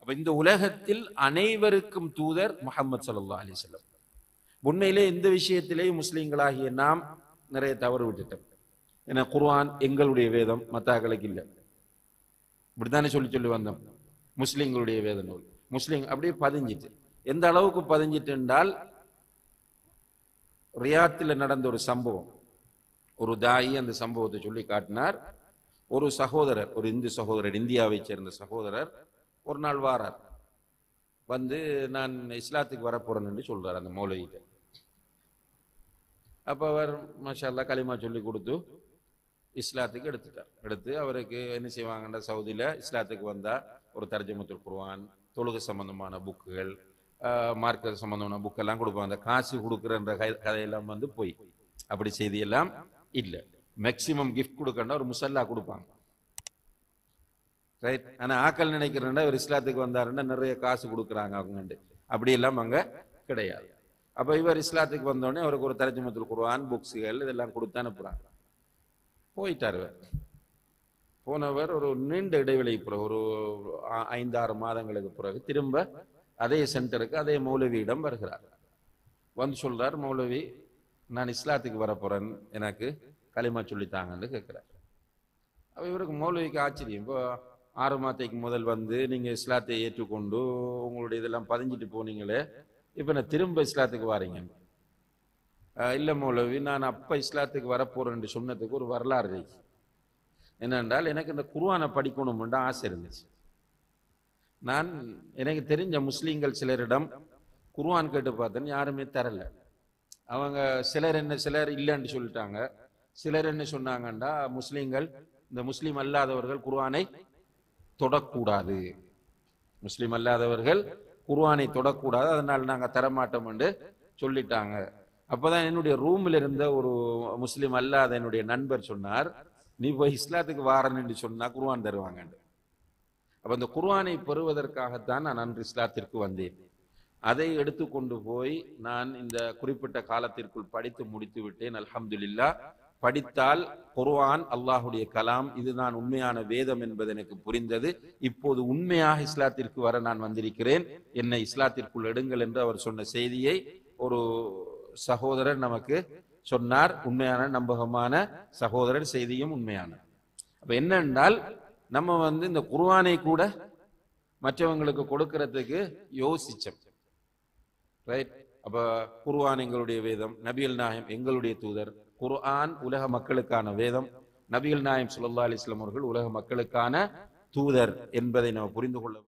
அப்ப இந்த உலகத்தில் அனைவருக்கும் தூதர் முகமது ஸல்லல்லாஹு அலைஹி வஸல்லம் உண்மையிலே இந்த விஷயத்திலேயும் முஸ்லீம்களாகிய நாம் நிறைய தவறு விட்டுட்டோம் ஏன்னா குர்ஆன் எங்களுடைய வேதம் மத்தாக்களுக்கு இல்லை இப்படித்தானே சொல்லி சொல்லி வந்தோம் முஸ்லீம்களுடைய வேத நூல் முஸ்லீம் அப்படியே பதிஞ்சிட்டு எந்த அளவுக்கு பதிஞ்சிட்டு என்றால் ரியாத்தில் நடந்த ஒரு சம்பவம் ஒரு தாயி அந்த சம்பவத்தை சொல்லி காட்டினார் ஒரு சகோதரர் ஒரு இந்து சகோதரர் இந்தியாவைச் சேர்ந்த சகோதரர் ஒரு நாள் வாரார் வந்து நான் இஸ்லாத்துக்கு வரப்போறேன்னு சொல்றார் அந்த மௌலவிகிட்ட அப்ப அவர் மாஷா அல்லாஹ் களிமா சொல்லி கொடுத்து இஸ்லாத்துக்கு எடுத்துட்டார் எடுத்து அவருக்கு என்ன செய்வாங்கன்னா சவுதியில இஸ்லாத்துக்கு வந்தா ஒரு தர்ஜமத்துல் குர்ஆன் தொழுகை சம்பந்தமான புக்குகள் மார்க்க சம்பந்தமான புக்கெல்லாம் கொடுப்பாங்க அந்த காசு கொடுக்குறன்ற கதை- கதையெல்லாம் வந்து போய் அப்படி செய்தியெல்லாம் இல்ல மேக்சிமம் கிஃப்ட் கொடுக்கணும்னா ஒரு முசல்லா கொடுப்பாங்க ரைட் ஆனா ஆக்கள் நினைக்கிறேன்னா ஒரு இஸ்லாத்துக்கு வந்தாருன்னா நிறைய காசு கொடுக்குறாங்க அவங்க அப்படி எல்லாம் அங்க கிடையாது அப்ப இவர் இஸ்லாத்துக்கு வந்தோடனே அவருக்கு ஒரு தரஜமத்தில் குர்ஆன் புக்ஸுகள் இதெல்லாம் கொடுத்து அனுப்புறாங்க போயிட்டார் இவர் போனவர் ஒரு நீண்ட இடைவெளிக்கு பிறகு ஒரு ஆ- ஐந்து ஆறு மாதங்களுக்கு பிறகு திரும்ப அதே சென்டருக்கு அதே மௌலவியிடம் வருகிறார் வந்து சொல்றார் மௌலவி நான் இஸ்லாத்துக்கு வரப்போறேன் எனக்கு களிமா சொல்லித்தாங்கன்னு கேட்கிறார் அப்ப இவருக்கு மௌலவிக்கு ஆச்சரியம் இப்போ ஆறு மாதத்துக்கு முதல் வந்து நீங்க இஸ்லாத்தை ஏற்றுக்கொண்டு உங்களுடைய இதெல்லாம் பதிஞ்சிட்டு போனீங்களே இப்ப நான் திரும்ப இஸ்லாத்துக்கு வாரீங்க அஹ் இல்ல மௌலவி நான் அப்ப இஸ்லாத்துக்கு வரப்போறேன்னு சொன்னதுக்கு ஒரு வரலாறு இருக்கு என்னென்றால் எனக்கு இந்த குர்ஆனை படிக்கணும்னு ஆசை இருந்துச்சு நான் எனக்கு தெரிஞ்ச முஸ்லீம்கள் சிலரிடம் குர்ஆன் கேட்டு பார்த்தேன் யாருமே தரல அவங்க சிலர் என்ன சிலர் இல்லைன்னு சொல்லிட்டாங்க சிலர் என்ன சொன்னாங்கன்னா முஸ்லீம்கள் இந்த முஸ்லீம் அல்லாதவர்கள் குர்ஆனை தொடக்கூடாது முஸ்லீம் அல்லாதவர்கள் குர்ஆனை தொடக்கூடாது அதனால நாங்க தரமாட்டோம் என்று சொல்லிட்டாங்க அப்பதான் என்னுடைய ரூம்ல இருந்த ஒரு முஸ்லீம் அல்லாத என்னுடைய நண்பர் சொன்னார் நீ போய் இஸ்லாத்துக்கு வாரன்னு சொன்னா குர்ஆன் தருவாங்க அப்ப அந்த குர்ஆனை பெறுவதற்காகத்தான் நான் அன்று இஸ்லாத்திற்கு வந்தேன் அதை எடுத்துக்கொண்டு போய் நான் இந்த குறிப்பிட்ட காலத்திற்குள் படித்து முடித்து விட்டேன் அல்ஹம்துலில்லாஹ் படித்தால் குர்ஆன் அல்லாஹுடைய கலாம் இதுதான் உண்மையான வேதம் என்பது எனக்கு புரிந்தது இப்போது உண்மையாக இஸ்லாத்திற்கு வர நான் வந்திருக்கிறேன் என்னை இஸ்லாத்திற்குள் எடுங்கள் என்று அவர் சொன்ன செய்தியை ஒரு சகோதரர் நமக்கு சொன்னார் உண்மையான நம்பகமான சகோதரர் செய்தியும் உண்மையான அப்ப என்னென்றால் நம்ம வந்து இந்த குர்ஆனை கூட மற்றவங்களுக்கு கொடுக்கறதுக்கு யோசிச்சோம் ரைட் அப்ப குர்ஆன் எங்களுடைய வேதம் நபிகள் நாயம் எங்களுடைய தூதர் குர்ஆன் உலக மக்களுக்கான வேதம் நபிகள் நாயம் ஸல்லல்லாஹு அலைஹி வஸல்லம் அவர்கள் உலக மக்களுக்கான தூதர் என்பதை நம்ம புரிந்து கொள்ள